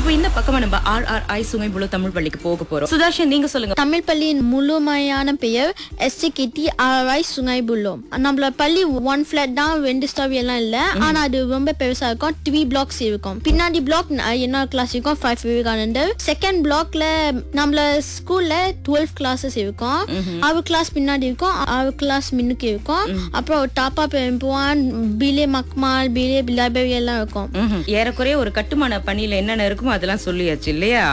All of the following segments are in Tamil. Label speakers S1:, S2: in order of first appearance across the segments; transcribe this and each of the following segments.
S1: இப்போ இந்த பக்கமா நம்ம R R I Sungai Buloh Tamil பள்ளிக்கு போக போறோம் சுதாஷன் நீங்க சொல்லுங்க
S2: தமிழ் பள்ளியின் முழுமையான பெயர் எஸ்டிகேடி ஆர்ஐ சுங்கைபுள்ளோம் நம்மளோட பள்ளி ஒன் ஃபிளாட் தான் ரெண்டு ஸ்டாவி எல்லாம் இல்ல ஆனா அது ரொம்ப பெருசா இருக்கும் த்ரீ பிளாக்ஸ் இருக்கும் பின்னாடி பிளாக் என்ன கிளாஸ் இருக்கும் ஃபைவ் விவேகானந்தர் செகண்ட் பிளாக்ல நம்மள ஸ்கூல்ல டுவெல் கிளாஸஸ் இருக்கும் அவர் கிளாஸ் பின்னாடி இருக்கும் அவர் கிளாஸ் முன்னுக்கு இருக்கும் அப்புறம் டாப்பா பெரும்புவான் பிலே மக்மால் பிலே லைப்ரரி எல்லாம் இருக்கும்
S1: ம்ஹும். ஏறக்குறைய ஒரு கட்டுமான பணியில என்னென்ன இருக்குமோ அதெல்லாம் சொல்லியாச்சு இல்லையா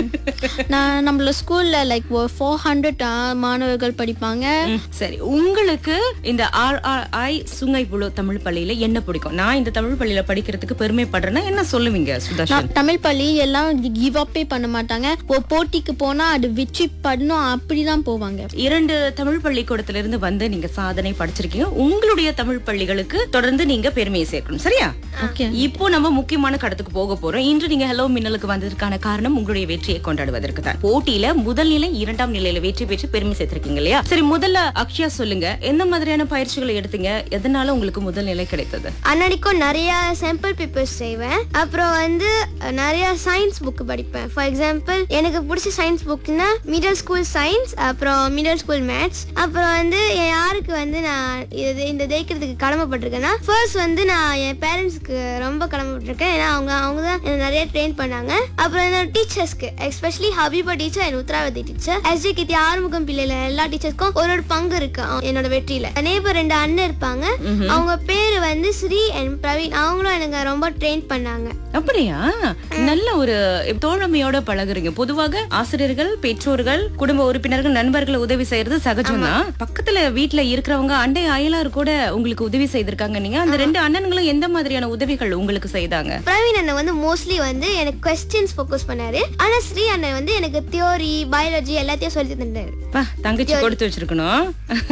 S2: நான் நம்மள ஸ்கூல்ல லைக் ஒரு ஃபோர் ஹண்ட்ரட் மாணவர்கள் படிப்பாங்க
S1: ம், சரி உங்களுக்கு இந்த R R I Sungai Buloh Tamil பள்ளியில என்ன பிடிக்கும் நான் இந்த தமிழ் பள்ளியில படிக்கிறதுக்கு பெருமைப்படுறேன்னா என்ன சொல்லுவீங்க சுதாஷன்
S2: நான் தமிழ் பள்ளி எல்லாம் கிவ் அப்பே பண்ண மாட்டாங்க ஒரு போட்டிக்கு போனா அது வெற்றி பண்ணணும் அப்படிதான் போவாங்க
S1: இரண்டு தமிழ் பள்ளிக்கூடத்துல இருந்து வந்து நீங்க சாதனை படிச்சிருக்கீங்க உங்களுடைய தமிழ் பள்ளிகளுக்கு தொடர்ந்து நீங்க பெருமையை சேர்க்கணும் சரியா
S2: ஓகே
S1: இப்போ நம்ம முக்கியமான கடத்துக்கு போக போறோம் இன்று நீங்க ஹலோ மின்னலுக்கு வந்ததற்கான காரணம் உங்களுடைய வெற்றியை கொண்டாடுவதற்கு தான் போட்டியில முதல் நிலை இரண்டாம் நிலையில வெற்றி பெற்று பெருமை சேர்த்திருக்கீங்க இல்லையா சரி முதல்ல அக்ஷயா சொல்லுங்க எந்த மாதிரியான பயிற்சிகளை எடுத்தீங்க எதனால உங்களுக்கு முதல் நிலை கிடைத்தது
S3: அன்னடிக்கும் நிறைய சாம்பிள் பேப்பர்ஸ் செய்வேன் அப்புறம் வந்து அஹ், நிறைய சயின்ஸ் புக் படிப்பேன் ஃபார் எக்ஸாம்பிள் எனக்கு பிடிச்ச சயின்ஸ் புக்னா மிடில் ஸ்கூல் சயின்ஸ் அப்புறம் மிடில் ஸ்கூல் மேத்ஸ் அப்புறம் வந்து என் யாருக்கு வந்து நான் இது இந்த ஜெயிக்கிறதுக்கு கடமைப்பட்டிருக்கேன்னா ஃபர்ஸ்ட் வந்து நான் என் பேரண்ட்ஸ்க்கு ரொம்ப கடமைப்பட்டிருக்கேன் ஏன்னா அவங்க அவங்க தான் என்னை நிறைய ட்ரெயின் பண்ணாங்க அப்புறம் என்னோட டீச்சர்ஸ்க்கு especially Habiba teacher and Uthravathi teacher S கித்தி ஆறுமுகம் பிள்ளைல எல்லா டீச்சர்ஸ்க்கும் ஒரு ஒரு பங்கு இருக்கு அவ- என்னோட வெற்றியில நேபர் ரெண்டு அண்ணன் இருப்பாங்க அவங்க பேரு வந்து ஸ்ரீ அண்ட் பிரவீன் அவங்களும் எனக்கு ரொம்ப ட்ரெயின் பண்ணாங்க
S1: அப்படியா நல்ல ஒரு தோழமையோட பழகுறீங்க பொதுவாக ஆசிரியர்கள் பெற்றோர்கள் குடும்ப உறுப்பினர்கள் நண்பர்களை உதவி செய்யறது சகஜம்தான் பக்கத்துல வீட்ல இருக்கிறவங்க அண்டை அயலார் கூட உங்களுக்கு உதவி செய்திருக்காங்க நீங்க அந்த ரெண்டு அண்ணன்களும் எந்த மாதிரியான உதவிகள் உங்களுக்கு செய்தாங்க
S3: பிரவீன் அண்ணன் வந்து மோஸ்ட்லி வந்து எனக்கு கொஸ்டின்ஸ் ஃபோக்கஸ் பண்ணாரு ஆனா ஸ்ரீ அண்ணன் வந்து எனக்கு தியோரி பயாலஜி எல்லாத்தையும் சொல்லி தந்தாரு
S1: பா, தங்கச்சி கொடுத்து வச்சிருக்கணும்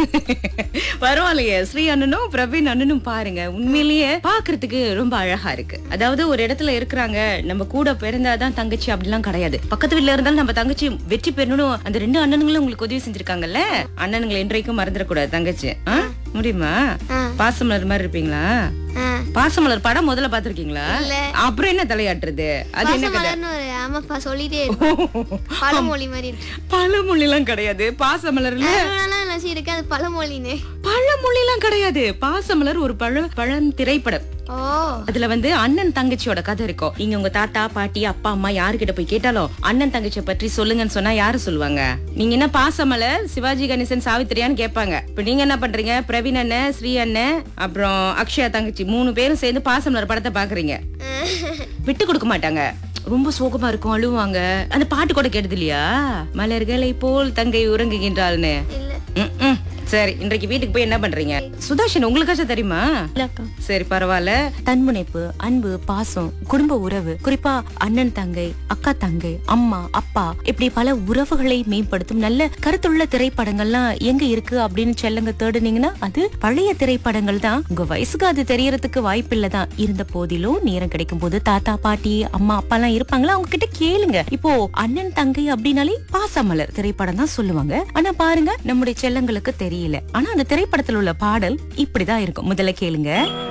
S1: பரவாயில்லையே ஸ்ரீ அண்ணனும் பிரவீன் அண்ணனும் பாருங்க உண்மையிலேயே பாக்குறதுக்கு ரொம்ப அழகா இருக்கு அதாவது ஒரு இடத்துல இருக்கிறாங்க நம்ம கூட பிறந்தாதான் தங்கச்சி அப்படிலாம் கிடையாது பக்கத்து வீட்ல இருந்தாலும் நம்ம தங்கச்சி வெற்றி பெறணும் அந்த ரெண்டு அண்ணனுங்களும் உங்களுக்கு உதவி செஞ்சிருக்காங்கல்ல அண்ணனுங்களை என்றைக்கும் மறந்துடக்கூடாது தங்கச்சி ஆ? முடியுமா
S3: ஆ.
S1: பாசமலர் மாதிரி இருப்பீங்களா
S3: ஆ.
S1: பாசமலர் படம் முதல்ல பாத்திருக்கீங்களா அப்புறம் என்ன தலையாட்டுறது அது என்ன கதை
S3: பாசமலர்னு ஒரு ஆமாப்பா சொல்லிட்டே இருக்கும் பழமொழி மாதிரி இருக்கு
S1: பழமொழி எல்லாம் கிடையாது பாசமலர்ல
S3: அதனால நினைச்சு இருக்கேன் அது பழமொழின்னு
S1: பழமொழி எல்லாம் கிடையாது பாசமலர் ஒரு பழ பழம் திரைப்படம்
S3: ஓ
S1: அதுல வந்து அண்ணன் தங்கச்சியோட கதை இருக்கும் நீங்க உங்க தாத்தா பாட்டி அப்பா அம்மா யாருக்கிட்ட போய் கேட்டாலும் அண்ணன் தங்கச்சியை பற்றி சொல்லுங்கன்னு சொன்னா யாரு சொல்லுவாங்க நீங்க என்ன பாசமலர் சிவாஜி கணேசன் சாவித்திரியான்னு கேட்பாங்க இப்ப நீங்க என்ன பண்றீங்க பிரவீன் அண்ணன் ஸ்ரீ அண்ணன் அப்புறம் அக்ஷயா தங்கச்சி மூணு பேரும் சேர்ந்து பாசமலர் படத்தை பாக்குறீங்க விட்டு கொடுக்க மாட்டாங்க ரொம்ப சோகமா இருக்கும் அழுவாங்க அந்த பாட்டு கூட கேட்டது இல்லையா மலர்களை போல் தங்கை உறங்குகின்றாள்னு
S3: இல்ல
S1: ம், ம். சரி இன்றைக்கு வீட்டுக்கு போய் என்ன பண்றீங்க சுதர்ஷன் உங்களுக்காச்சும் தெரியுமா
S2: இல்லக்கா
S1: சரி பரவாயில்ல தன்முனைப்பு அன்பு பாசம் குடும்ப உறவு குறிப்பா அண்ணன் தங்கை அக்கா தங்கை அம்மா அப்பா இப்படி பல உறவுகளை மேம்படுத்தும் நல்ல கருத்துள்ள திரைப்படங்கள்லாம் எங்க இருக்கு அப்படின்னு செல்லங்க தேடுனீங்கன்னா அது பழைய திரைப்படங்கள் தான் உங்க வயசுக்கு அது தெரியறதுக்கு வாய்ப்பில்லை தான் இருந்த போதிலும் நேரம் கிடைக்கும் போது தாத்தா பாட்டி அம்மா அப்பா எல்லாம் இருப்பாங்களா அவங்க கிட்ட கேளுங்க இப்போ அண்ணன் தங்கை அப்படின்னாலே பாசமலர் திரைப்படம் தான் சொல்லுவாங்க ஆனா பாருங்க நம்முடைய செல்லங்களுக்கு தெரியல ஆனா அந்த திரைப்படத்துல உள்ள பாடல் இப்படிதான் இருக்கும் முதல்ல கேளுங்க